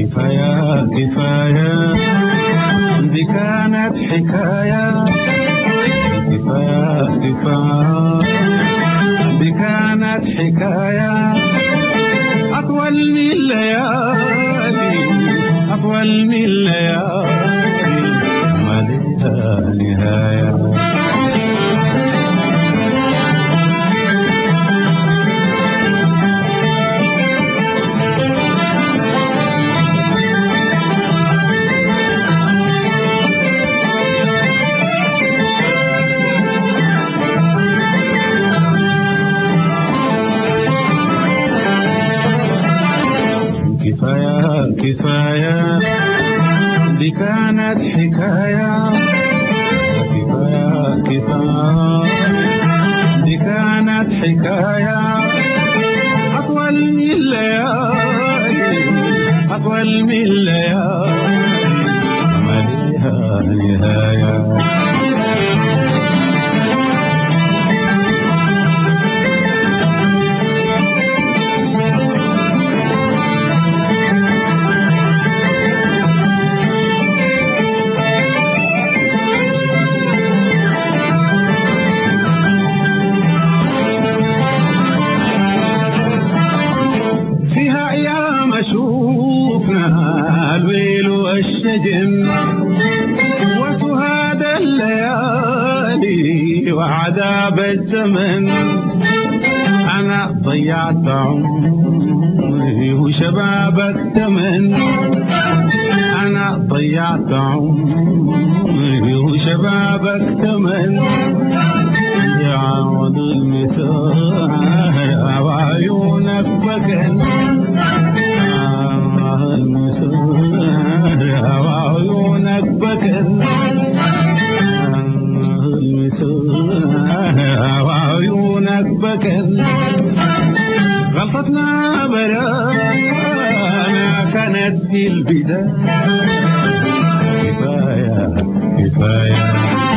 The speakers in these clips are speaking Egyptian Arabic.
كفاية كفاية دي كانت حكاية كفاية كفاية دي كانت حكاية أطول من الليالي أطول من الليالي ما لها نهاية كفاية كفاية دي كانت حكاية كفاية كفاية دي كانت حكاية أطول من الليالي أطول من الليالي ما لها نهاية فيها أيام أشوفنا الويل والشجن وسهاد الليالي وعذاب الزمن أنا ضيعت عمري وشبابك ثمن أنا ضيعت عمري وشبابك ثمن يعود المسار وعيونك بكن المسار وعيونك بكن المسار وعيونك بكن غلطتنا برانا كانت في البداية كفاية كفاية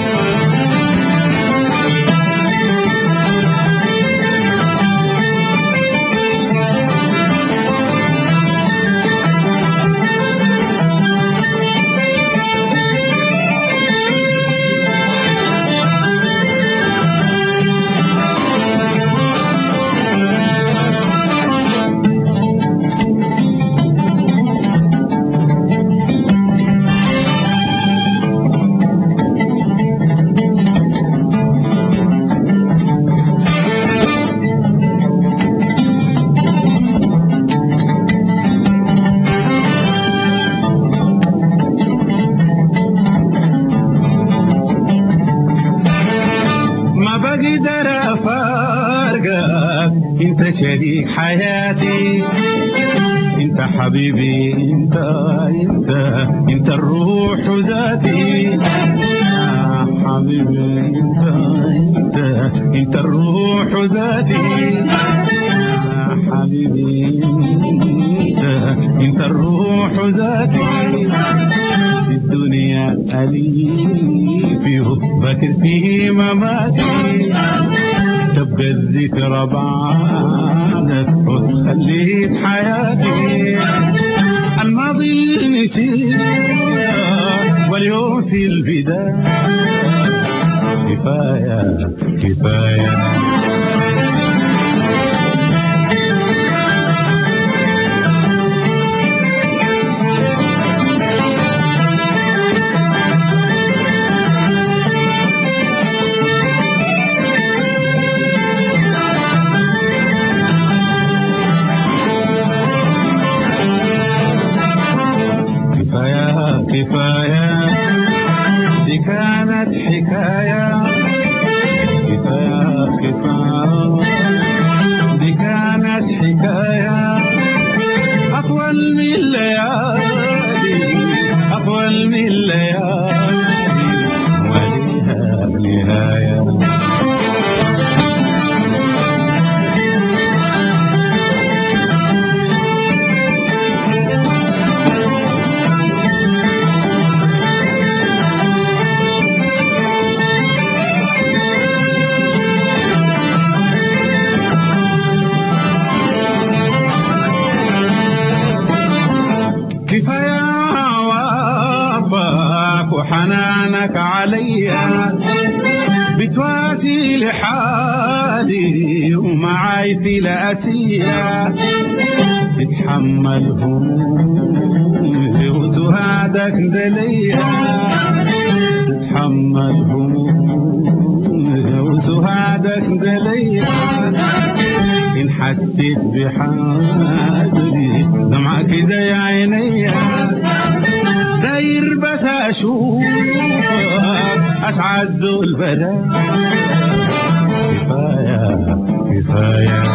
ما بقدر افارقك انت شريك حياتي انت حبيبي انت انت انت الروح ذاتي يا حبيبي انت انت انت الروح ذاتي يا حبيبي انت انت الروح ذاتي في الدنيا أليف بكر فيه مماتي تبقى الذكرى بعدك وتخليك حياتي الماضي نسيت واليوم في البداية كفاية كفاية كفاية كفاية دي كانت حكاية كفاية كفاية دي كانت حكاية أطول من الليالي أطول من الليالي ولها نهاية حنانك عليا بتواسي لحالي ومعاي في الأسية تتحمل همومي وسهادك دليا تتحمل همومي وسهادك دليا إن حسيت بحاجري دمعك زي عينيا داير بس أشوفك أسعد البلد كفاية كفاية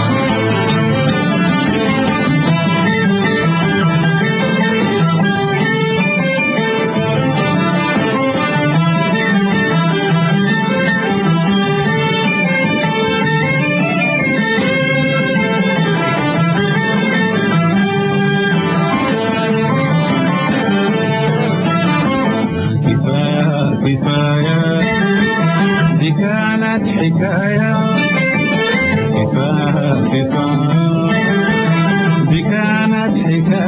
كفاية كفاية دي كانت حكاية كفاية كفاية دي كانت حكاية